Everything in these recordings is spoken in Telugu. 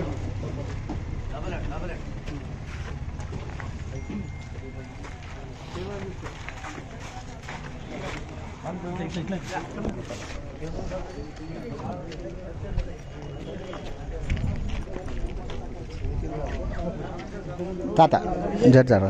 తాత జడ్జారు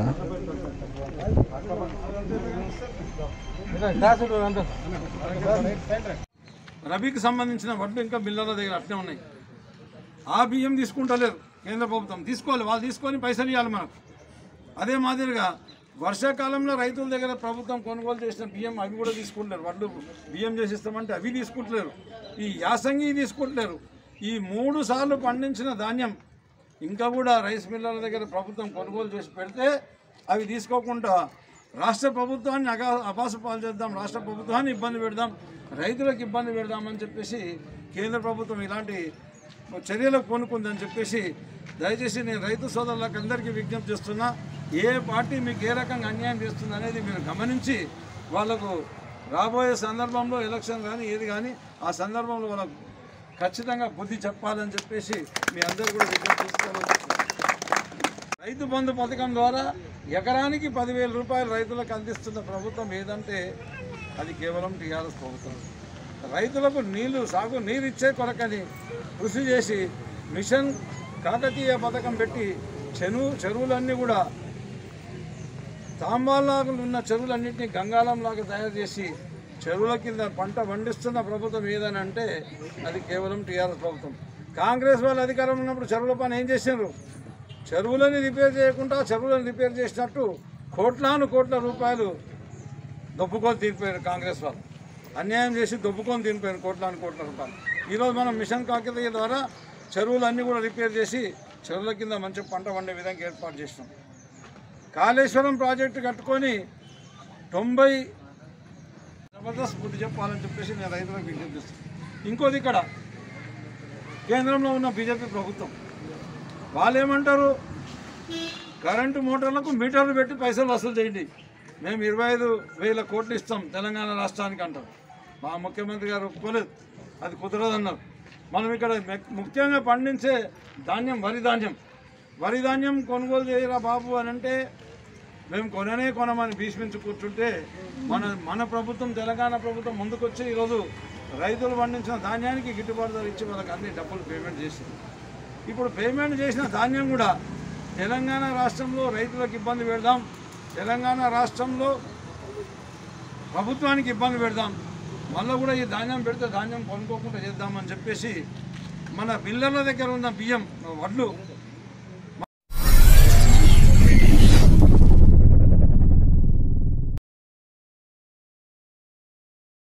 రబీకి సంబంధించిన వడ్లు ఇంకా మిల్లర్ల దగ్గర అట్నే ఉన్నాయి ఆ బియ్యం తీసుకుంటలేరు కేంద్ర ప్రభుత్వం తీసుకోవాలి వాళ్ళు తీసుకొని పైసలు ఇవ్వాలి మనకు అదే మాదిరిగా వర్షాకాలంలో రైతుల దగ్గర ప్రభుత్వం కొనుగోలు చేసిన బియ్యం అవి కూడా తీసుకుంటారు వడ్లు బియ్యం చేసిస్తామంటే అవి తీసుకుంటలేరు ఈ యాసంగి తీసుకుంటలేరు ఈ మూడు సార్లు పండించిన ధాన్యం ఇంకా కూడా రైస్ మిల్లర్ల దగ్గర ప్రభుత్వం కొనుగోలు చేసి పెడితే అవి తీసుకోకుండా రాష్ట్ర ప్రభుత్వాన్ని అగా అపాసు పాలు చేద్దాం రాష్ట్ర ప్రభుత్వాన్ని ఇబ్బంది పెడదాం రైతులకు ఇబ్బంది పెడదామని చెప్పేసి కేంద్ర ప్రభుత్వం ఇలాంటి చర్యలకు పూనుకుందని చెప్పేసి దయచేసి నేను రైతు సోదరులకు అందరికీ విజ్ఞప్తి చేస్తున్నా ఏ పార్టీ మీకు ఏ రకంగా అన్యాయం చేస్తుంది అనేది మీరు గమనించి వాళ్ళకు రాబోయే సందర్భంలో ఎలక్షన్ కానీ ఏది కానీ ఆ సందర్భంలో వాళ్ళకు ఖచ్చితంగా బుద్ధి చెప్పాలని చెప్పేసి మీ అందరూ కూడా విజ్ఞప్తి చేసుకోవాలి రైతు బంధు పథకం ద్వారా ఎకరానికి పదివేల రూపాయలు రైతులకు అందిస్తున్న ప్రభుత్వం ఏదంటే అది కేవలం టీఆర్ఎస్ ప్రభుత్వం రైతులకు నీళ్లు సాగు నీరు ఇచ్చే కొరకని కృషి చేసి మిషన్ కాకతీయ పథకం పెట్టి చెరువు చెరువులన్నీ కూడా తాంబాలాగా ఉన్న చెరువులన్నింటినీ గంగాలంలాగా తయారు చేసి చెరువుల కింద పంట పండిస్తున్న ప్రభుత్వం ఏదని అంటే అది కేవలం టీఆర్ఎస్ ప్రభుత్వం కాంగ్రెస్ వాళ్ళు అధికారం ఉన్నప్పుడు చెరువుల పని ఏం చేశారు చెరువులని రిపేర్ చేయకుండా చెరువులను రిపేర్ చేసినట్టు కోట్లాను కోట్ల రూపాయలు దొప్పుకొని తీరిపోయారు కాంగ్రెస్ వాళ్ళు అన్యాయం చేసి దొప్పుకొని తీరిపోయారు కోట్లాను కోట్ల రూపాయలు ఈరోజు మనం మిషన్ కాకతీయ ద్వారా చెరువులన్నీ కూడా రిపేర్ చేసి చెరువుల కింద మంచి పంట పండే విధంగా ఏర్పాటు చేసినాం కాళేశ్వరం ప్రాజెక్టు కట్టుకొని తొంభై జబర్దస్త్ బుద్ధి చెప్పాలని చెప్పేసి నేను రైతులకు విజ్ఞప్తిస్తాను ఇంకోది ఇక్కడ కేంద్రంలో ఉన్న బీజేపీ ప్రభుత్వం వాళ్ళు ఏమంటారు కరెంటు మోటార్లకు మీటర్లు పెట్టి పైసలు వసూలు చేయండి మేము ఇరవై ఐదు వేల కోట్లు ఇస్తాం తెలంగాణ రాష్ట్రానికి అంటారు మా ముఖ్యమంత్రి గారు ఒప్పుకోలేదు అది కుదరదన్నారు మనం ఇక్కడ మె- ముఖ్యంగా పండించే ధాన్యం వరి ధాన్యం వరి ధాన్యం కొనుగోలు చేయరా బాబు అని అంటే మేము కొననే కొనమని భీష్మించి కూర్చుంటే మన మన ప్రభుత్వం తెలంగాణ ప్రభుత్వం ముందుకొచ్చి ఈరోజు రైతులు పండించిన ధాన్యానికి గిట్టుబాటు ధర ఇచ్చి వాళ్ళకి అన్ని డబ్బులు పేమెంట్ చేసింది ఇప్పుడు పేమెంట్ చేసిన ధాన్యం కూడా తెలంగాణ రాష్ట్రంలో రైతులకు ఇబ్బంది పెడదాం తెలంగాణ రాష్ట్రంలో ప్రభుత్వానికి ఇబ్బంది పెడదాం మళ్ళీ కూడా ఈ ధాన్యం పెడితే ధాన్యం కొనుక్కోకుండా చేద్దామని చెప్పేసి మన బిల్లర్ల దగ్గర ఉన్న బియ్యం వడ్లు